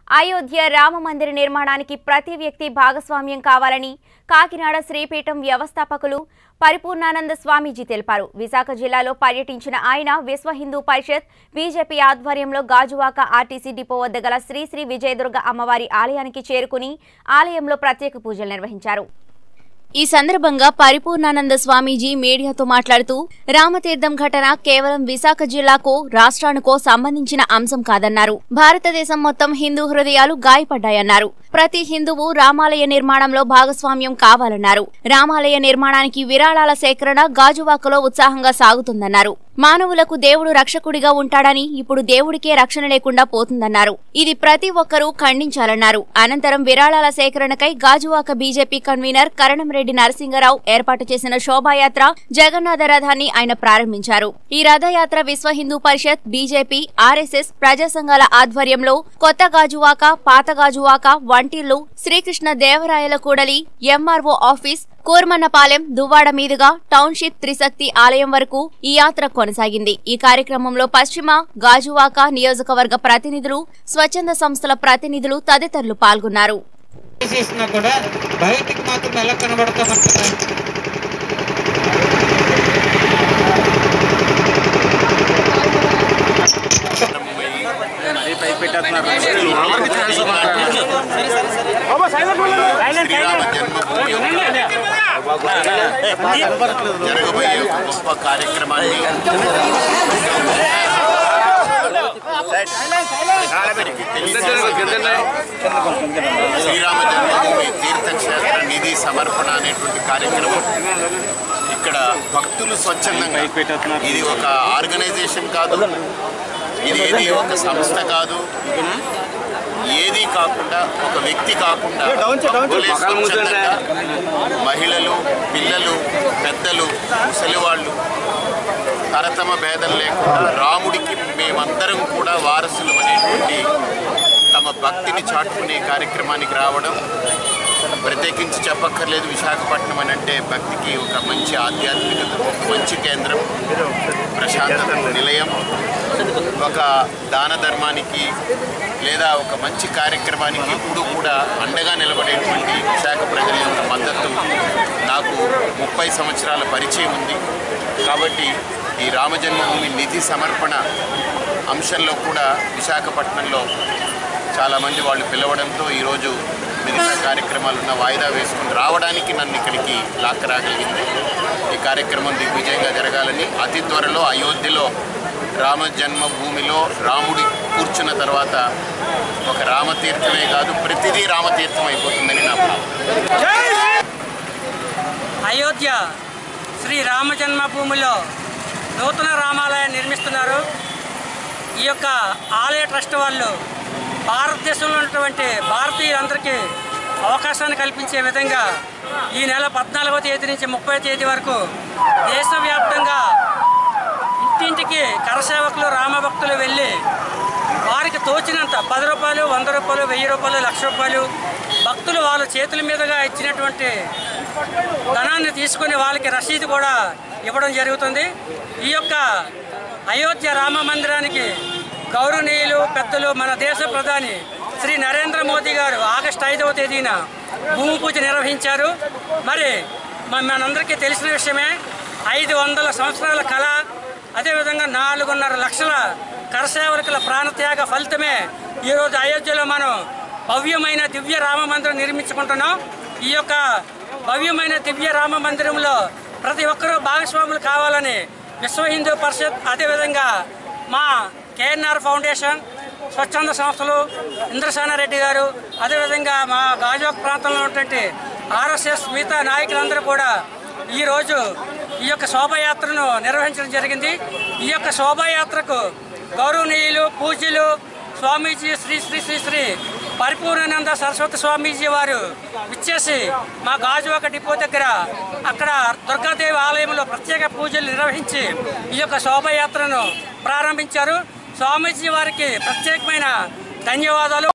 అయోధ్య రామ మందిర నిర్మాణానికి ప్రతి వ్యక్తి భాగస్వామ్యం కావాలని కాకినాడ శ్రీపీఠం వ్యవస్థాపకులు పరిపూర్ణానంద స్వామీజీ తెలిపారు విశాఖ జిల్లాలో పర్యటించిన ఆయన విశ్వ హిందూ పరిషత్ బీజేపీ ఆధ్వర్యంలో గాజువాక ఆర్టీసీ డిపో వద్ద గల శ్రీ శ్రీ విజయదుర్గ అమ్మవారి ఆలయానికి చేరుకుని ఆలయంలో ప్రత్యేక పూజలు నిర్వహించారు ఈ సందర్భంగా పరిపూర్ణానంద స్వామీజీ మీడియాతో మాట్లాడుతూ రామతీర్థం ఘటన కేవలం విశాఖ జిల్లాకో రాష్ట్రానికో సంబంధించిన అంశం కాదన్నారు భారతదేశం మొత్తం హిందూ హృదయాలు గాయపడ్డాయన్నారు ప్రతి హిందువు రామాలయ నిర్మాణంలో భాగస్వామ్యం కావాలన్నారు రామాలయ నిర్మాణానికి విరాళాల సేకరణ గాజువాకలో ఉత్సాహంగా సాగుతుందన్నారు మానవులకు దేవుడు రక్షకుడిగా ఉంటాడని ఇప్పుడు దేవుడికే రక్షణ లేకుండా పోతుందన్నారు ఇది ప్రతి ఒక్కరూ ఖండించాలన్నారు అనంతరం విరాళాల సేకరణకై గాజువాక బీజేపీ కన్వీనర్ కరణంరెడ్డి నరసింగరావు ఏర్పాటు చేసిన శోభాయాత్ర జగన్నాథ రథాన్ని ఆయన ప్రారంభించారు ఈ రథయాత్ర విశ్వ హిందూ పరిషత్ బీజేపీ ఆర్ఎస్ఎస్ ప్రజా సంఘాల ఆధ్వర్యంలో కొత్త గాజువాక పాత గాజువాక వంటిల్లు శ్రీకృష్ణ దేవరాయల కూడలి ఎంఆర్ఓ ఆఫీస్ కూర్మన్నపాలెం దువ్వాడ మీదుగా టౌన్షిప్ త్రిశక్తి ఆలయం వరకు ఈ యాత్ర కొనసాగింది ఈ కార్యక్రమంలో పశ్చిమ గాజువాక నియోజకవర్గ ప్రతినిధులు స్వచ్ఛంద సంస్థల ప్రతినిధులు తదితరులు పాల్గొన్నారు చేసినా కూడా బయటికి మాత్రం ఎలా కనబడతామంటారా శ్రీరామ జన్మభూమి జరగబోయే ఒక గొప్ప కార్యక్రమాన్ని అందరికీ తెలియజేస్తున్నా. శ్రీరామ జన్మభూమి తీర్థక్షేత్ర నిధి సమర్పణ అనేటువంటి కార్యక్రమం ఇక్కడ భక్తులు స్వచ్ఛందంగా ఇది ఒక ఆర్గనైజేషన్ కాదు ఇది ఏది ఒక సంస్థ కాదు ఏది కాకుండా ఒక వ్యక్తి కాకుండా భక్తులే స్వచ్ఛందంగా మహిళలు పిల్లలు పెద్దలు ముసలివాళ్ళు తరతమ భేదం లేకుండా రాముడికి మేమందరం కూడా వారసులు అనేటువంటి తమ భక్తిని చాటుకునే కార్యక్రమానికి రావడం ప్రత్యేకించి చెప్పక్కర్లేదు విశాఖపట్నం అని అంటే భక్తికి ఒక మంచి ఆధ్యాత్మికత ఒక మంచి కేంద్రం ప్రశాంతత నిలయం ఒక దాన ధర్మానికి లేదా ఒక మంచి కార్యక్రమానికి ఎప్పుడు కూడా అండగా నిలబడేటువంటి విశాఖ ప్రజల యొక్క మద్దతు నాకు ముప్పై సంవత్సరాల పరిచయం ఉంది కాబట్టి ఈ రామజన్మభూమి నిధి సమర్పణ అంశంలో కూడా విశాఖపట్నంలో చాలామంది వాళ్ళు పిలవడంతో ఈరోజు మిగతా కార్యక్రమాలున్న వాయిదా వేసుకుని రావడానికి నన్ను ఇక్కడికి లాక్కరాగలిగింది ఈ కార్యక్రమం దిగ్విజయంగా జరగాలని అతి త్వరలో అయోధ్యలో రామ జన్మభూమిలో రాముడి కూర్చున్న తర్వాత ఒక రామతీర్థమే కాదు ప్రతిదీ రామతీర్థం అయిపోతుందని నా భావం అయోధ్య శ్రీ రామ జన్మభూమిలో నూతన రామాలయం నిర్మిస్తున్నారు ఈ యొక్క ఆలయ ట్రస్ట్ వాళ్ళు భారతదేశంలో ఉన్నటువంటి భారతీయులందరికీ అవకాశాన్ని కల్పించే విధంగా ఈ నెల పద్నాలుగవ తేదీ నుంచి ముప్పై తేదీ వరకు దేశవ్యాప్తంగా ఇంటింటికి కరసేవకులు రామభక్తులు వెళ్ళి వారికి తోచినంత పది రూపాయలు వంద రూపాయలు వెయ్యి రూపాయలు లక్ష రూపాయలు భక్తులు వాళ్ళ చేతుల మీదుగా ఇచ్చినటువంటి ధనాన్ని తీసుకుని వాళ్ళకి రసీదు కూడా ఇవ్వడం జరుగుతుంది ఈ యొక్క అయోధ్య రామ మందిరానికి గౌరవనీయులు పెద్దలు మన దేశ ప్రధాని శ్రీ నరేంద్ర మోదీ గారు ఆగస్టు ఐదవ తేదీన భూమి పూజ నిర్వహించారు మరి మ- మనందరికీ తెలిసిన విషయమే ఐదు వందల సంవత్సరాల కళ అదేవిధంగా నాలుగున్నర లక్షల కరసేవకుల ప్రాణత్యాగ ఫలితమే ఈరోజు అయోధ్యలో మనం భవ్యమైన దివ్య రామ మందిరం నిర్మించుకుంటున్నాం ఈ యొక్క భవ్యమైన దివ్య రామ మందిరంలో ప్రతి ఒక్కరూ భాగస్వాములు కావాలని విశ్వ హిందూ పరిషత్ అదేవిధంగా మా కేఎన్ఆర్ ఫౌండేషన్ స్వచ్ఛంద సంస్థలు ఇంద్రసేన రెడ్డి గారు అదేవిధంగా మా గాజువాక్ ప్రాంతంలో ఉన్నటువంటి ఆర్ఎస్ఎస్ మిగతా నాయకులందరూ కూడా ఈరోజు ఈ యొక్క శోభాయాత్రను నిర్వహించడం జరిగింది ఈ యొక్క శోభాయాత్రకు గౌరవనీయులు పూజ్యులు స్వామీజీ శ్రీ శ్రీ శ్రీ శ్రీ పరిపూర్ణానంద సరస్వతి స్వామీజీ వారు విచ్చేసి మా గాజువాక డిపో దగ్గర అక్కడ దుర్గాదేవి ఆలయంలో ప్రత్యేక పూజలు నిర్వహించి ఈ యొక్క శోభాయాత్రను ప్రారంభించారు స్వామీజీ వారికి ప్రత్యేకమైన ధన్యవాదాలు